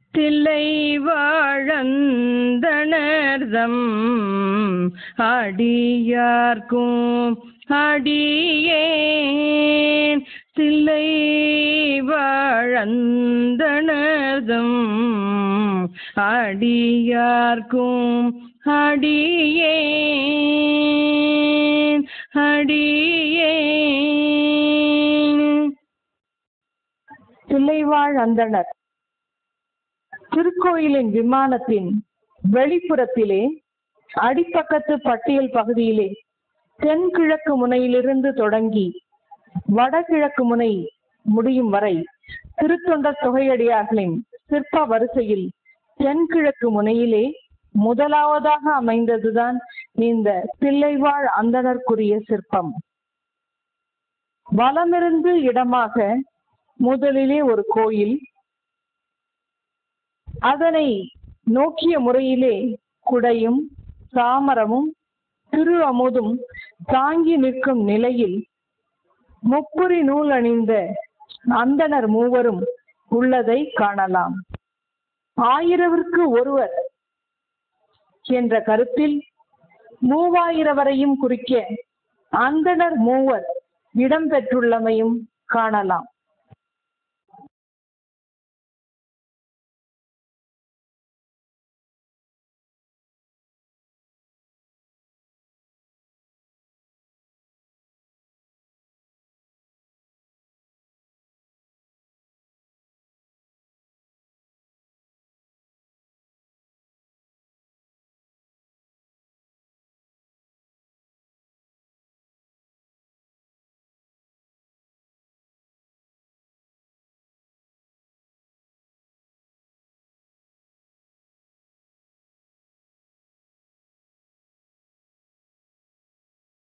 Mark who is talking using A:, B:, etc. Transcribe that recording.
A: தில்லை வாழந்தனர்தம் அடியார்க்கும் அடியேன் தில்லை வாழந்தனர்தம் அடியார்க்கும் அடியேன் அடியேன்
B: தில்லைவாழ் அந்தணர் திருக்கோயிலின் விமானத்தின் வெளிப்புறத்திலே அடிப்பக்கத்து பட்டியல் பகுதியிலே தென்கிழக்கு முனையிலிருந்து தொடங்கி வடகிழக்கு முனை முடியும் வரை திருத்தொண்டர் தொகையடியார்களின் சிற்ப வரிசையில் தென்கிழக்கு முனையிலே முதலாவதாக அமைந்ததுதான் இந்த தில்லைவாழ் அந்தணர்க்குரிய சிற்பம் வலமிருந்து இடமாக முதலிலே ஒரு கோயில் அதனை நோக்கிய முறையிலே குடையும் சாமரமும் திரு அமுதும் தாங்கி நிற்கும் நிலையில் முப்புரி நூல் அணிந்த அந்தணர் மூவரும் உள்ளதை காணலாம் ஆயிரவிற்கு ஒருவர் என்ற கருத்தில் மூவாயிரவரையும் குறிக்க அந்தணர் மூவர் இடம்பெற்றுள்ளமையும் காணலாம்